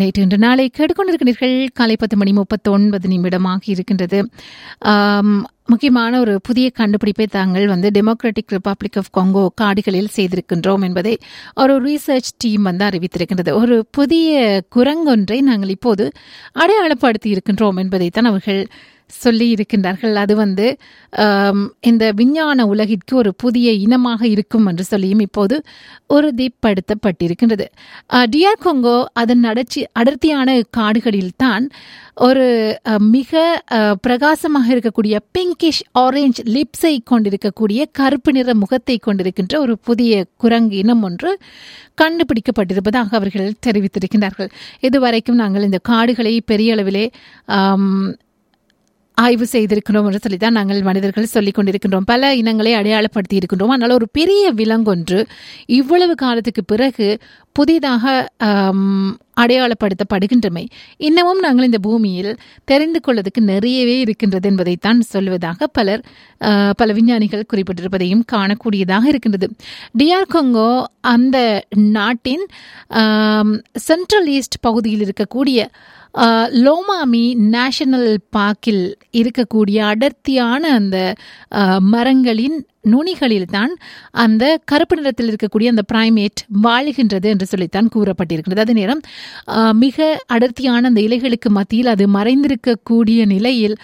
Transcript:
நேற்று இன்று நாளை கேட்டுக்கொண்டிருக்கிறீர்கள் காலை பத்து மணி முப்பத்தி ஒன்பது நிமிடமாக இருக்கின்றது ஆம், முக்கியமான ஒரு புதிய கண்டுபிடிப்பை தாங்கள் வந்து டெமோக்ராட்டிக் ரிப்பப்ளிக் ஆஃப் கொங்கோ காடுகளில் செய்திருக்கின்றோம் என்பதை ஒரு ரீசர்ச் டீம் வந்து அறிவித்திருக்கின்றது ஒரு புதிய குரங்கொன்றை நாங்கள் இப்போது அடையாளப்படுத்தி இருக்கின்றோம் என்பதைத்தான் அவர்கள் சொல்லி இருக்கின்றார்கள் அது வந்து ஆம், இந்த விஞ்ஞான உலகிற்கு ஒரு புதிய இனமாக இருக்கும் என்று சொல்லியும் இப்போது உறுதிப்படுத்தப்பட்டிருக்கின்றது அஹ், டிஆர் கொங்கோ அதன் அடர்ச்சி அடர்த்தியான காடுகளில் தான் ஒரு அஹ், மிக அஹ், பிரகாசமாக இருக்கக்கூடிய பிங்கிஷ் ஆரஞ்ச் லிப்ஸை கொண்டிருக்கக்கூடிய கருப்பு நிற முகத்தை கொண்டிருக்கின்ற ஒரு புதிய குரங்கு இனம் ஒன்று கண்டுபிடிக்கப்பட்டிருப்பதாக அவர்கள் தெரிவித்திருக்கின்றார்கள் இதுவரைக்கும் நாங்கள் இந்த காடுகளை பெரிய அளவிலே ஆம், ஆய்வு செய்திருக்கிறோம் என்று சொல்லித்தான் நாங்கள் மனிதர்கள் சொல்லிக் கொண்டிருக்கின்றோம் பல இனங்களை அடையாளப்படுத்தி இருக்கின்றோம் ஆனால் ஒரு பெரிய விலங்கொன்று இவ்வளவு காலத்துக்கு பிறகு புதிதாக ஆம், அடையாளப்படுத்தப்படுகின்றமை இன்னமும் நாங்கள் இந்த பூமியில் தெரிந்து கொள்வதற்கு நிறையவே இருக்கின்றது என்பதைத்தான் சொல்வதாக பலர் ஆ, பல விஞ்ஞானிகள் குறிப்பிட்டிருப்பதையும் காணக்கூடியதாக இருக்கின்றது டிஆர் கொங்கோ அந்த நாட்டின் ஆம், சென்ட்ரல் ஈஸ்ட் பகுதியில் இருக்கக்கூடிய ஆ, லோமாமி நேஷனல் பார்க்கில் இருக்கக்கூடிய அடர்த்தியான அந்த ஆ, மரங்களின் நுனிகளில் தான் அந்த கருப்பு நிறத்தில் இருக்கக்கூடிய அந்த பிரைமேட் வாழுகின்றது என்று சொல்லித்தான் கூறப்பட்டிருக்கிறது அதே நேரம் ஆ, மிக அடர்த்தியான அந்த இலைகளுக்கு மத்தியில் அது மறைந்திருக்கக்கூடிய நிலையில்